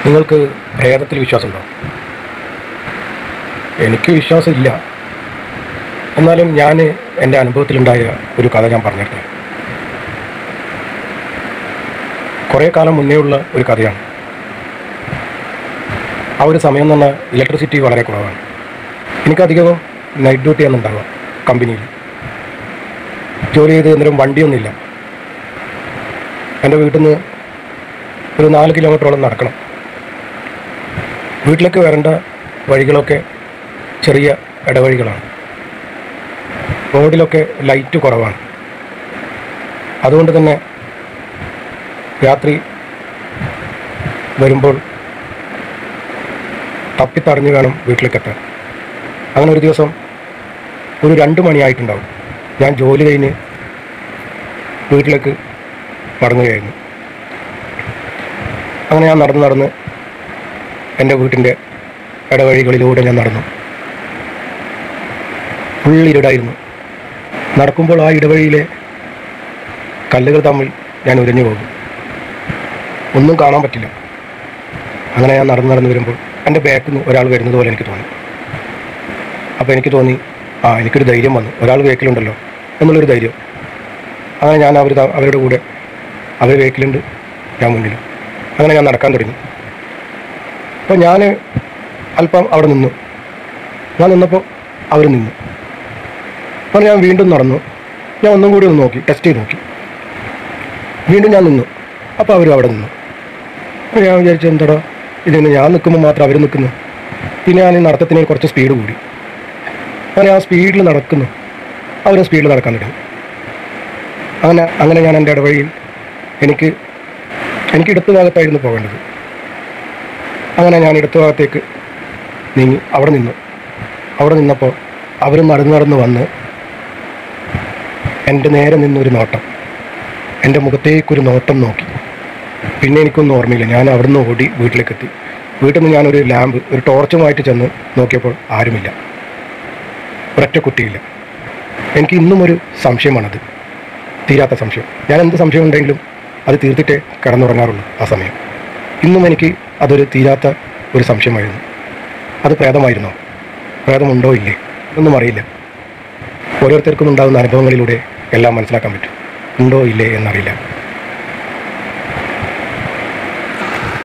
നിങ്ങൾക്ക് പ്രേതത്തിൽ വിശ്വാസമുണ്ടോ എനിക്ക് വിശ്വാസമില്ല എന്നാലും ഞാൻ എൻ്റെ അനുഭവത്തിലുണ്ടായ ഒരു കഥ ഞാൻ പറഞ്ഞിരുന്നു കുറേ കാലം മുന്നേ ഉള്ള ഒരു കഥയാണ് ആ ഒരു സമയം എന്ന് പറഞ്ഞാൽ ഇലക്ട്രിസിറ്റി വളരെ കുറവാണ് എനിക്കധികവും നൈറ്റ് ഡ്യൂട്ടിയാണ് ഉണ്ടാവുക കമ്പനിയിൽ ജോലി ചെയ്ത് അന്നേരം വണ്ടിയൊന്നുമില്ല എൻ്റെ വീട്ടിൽ നിന്ന് ഒരു നാല് കിലോമീറ്ററോളം നടക്കണം വീട്ടിലേക്ക് വരേണ്ട വഴികളൊക്കെ ചെറിയ ഇടവഴികളാണ് റോഡിലൊക്കെ ലൈറ്റ് കുറവാണ് അതുകൊണ്ട് തന്നെ രാത്രി വരുമ്പോൾ തപ്പിത്തടഞ്ഞു വേണം വീട്ടിലേക്ക് എത്താൻ അങ്ങനെ ഒരു ദിവസം ഒരു രണ്ട് മണിയായിട്ടുണ്ടാവും ഞാൻ ജോലി കഴിഞ്ഞ് വീട്ടിലേക്ക് മടങ്ങുകയായിരുന്നു അങ്ങനെ ഞാൻ നടന്ന് നടന്ന് എൻ്റെ വീട്ടിൻ്റെ ഇടവഴികളിലൂടെ ഞാൻ നടന്നു ഫുള്ളിരുടായിരുന്നു നടക്കുമ്പോൾ ആ ഇടവഴിയിലെ കല്ലുകൾ തമ്മിൽ ഞാൻ ഉരഞ്ഞു പോകും ഒന്നും കാണാൻ പറ്റില്ല അങ്ങനെ ഞാൻ നടന്ന് നടന്ന് വരുമ്പോൾ എൻ്റെ ബാക്കിൽ നിന്ന് ഒരാൾ വരുന്നത് പോലെ എനിക്ക് തോന്നി അപ്പോൾ എനിക്ക് തോന്നി ആ എനിക്കൊരു ധൈര്യം വന്നു ഒരാൾ വേക്കിലുണ്ടല്ലോ എന്നുള്ളൊരു ധൈര്യം അങ്ങനെ ഞാൻ അവർ അവരുടെ കൂടെ അവർ വേക്കിലുണ്ട് ഞാൻ മുന്നിലും അങ്ങനെ ഞാൻ നടക്കാൻ തുടങ്ങി അപ്പോൾ ഞാൻ അല്പം അവിടെ നിന്നു ഞാൻ നിന്നപ്പോൾ അവർ നിന്നു അപ്പോൾ ഞാൻ വീണ്ടും നടന്നു ഞാൻ ഒന്നും കൂടി ഒന്ന് നോക്കി ടെസ്റ്റ് ചെയ്ത് നോക്കി വീണ്ടും ഞാൻ നിന്നു അപ്പോൾ അവർ അവിടെ നിന്നു അപ്പോൾ ഞാൻ വിചാരിച്ചു എന്താടാ ഇതിന് ഞാൻ നിൽക്കുമ്പോൾ മാത്രം അവർ നിൽക്കുന്നു പിന്നെ ഞാൻ ഈ നടത്തത്തിന് കുറച്ച് സ്പീഡ് കൂടി അങ്ങനെ ആ സ്പീഡിൽ നടക്കുന്നു അവർ സ്പീഡിൽ നടക്കാൻ തുടങ്ങി അങ്ങനെ അങ്ങനെ ഞാൻ എൻ്റെ ഇടവഴിയിൽ എനിക്ക് എനിക്ക് ഇടത്ത് ഭാഗത്തായിരുന്നു പോകേണ്ടത് അങ്ങനെ ഞാൻ ഇടത്ത് ഭാഗത്തേക്ക് നീങ്ങി അവിടെ നിന്നു അവിടെ നിന്നപ്പോൾ അവർ നടന്ന് നടന്ന് വന്ന് എൻ്റെ നേരെ നിന്നൊരു നോട്ടം എൻ്റെ മുഖത്തേക്കൊരു നോട്ടം നോക്കി പിന്നെ എനിക്കൊന്നും ഓർമ്മയില്ല ഞാൻ അവിടുന്ന് ഓടി വീട്ടിലേക്ക് എത്തി വീട്ടിൽ നിന്ന് ഞാനൊരു ലാമ്പ് ഒരു ടോർച്ചുമായിട്ട് ചെന്ന് നോക്കിയപ്പോൾ ആരുമില്ല ഒരൊറ്റ കുട്ടിയില്ല എനിക്ക് ഇന്നും ഒരു സംശയമാണത് തീരാത്ത സംശയം ഞാൻ എന്ത് സംശയം ഉണ്ടെങ്കിലും അത് തീർത്തിട്ടേ കിടന്നുറങ്ങാറുള്ളൂ ആ സമയം ഇന്നും എനിക്ക് അതൊരു തീരാത്ത ഒരു സംശയമായിരുന്നു അത് പ്രേതമായിരുന്നോ പ്രേതമുണ്ടോ ഇല്ലേ ഒന്നും അറിയില്ല ഓരോരുത്തർക്കും ഉണ്ടാകുന്ന അനുഭവങ്ങളിലൂടെ എല്ലാം മനസ്സിലാക്കാൻ പറ്റും ഉണ്ടോ ഇല്ലേ എന്നറിയില്ല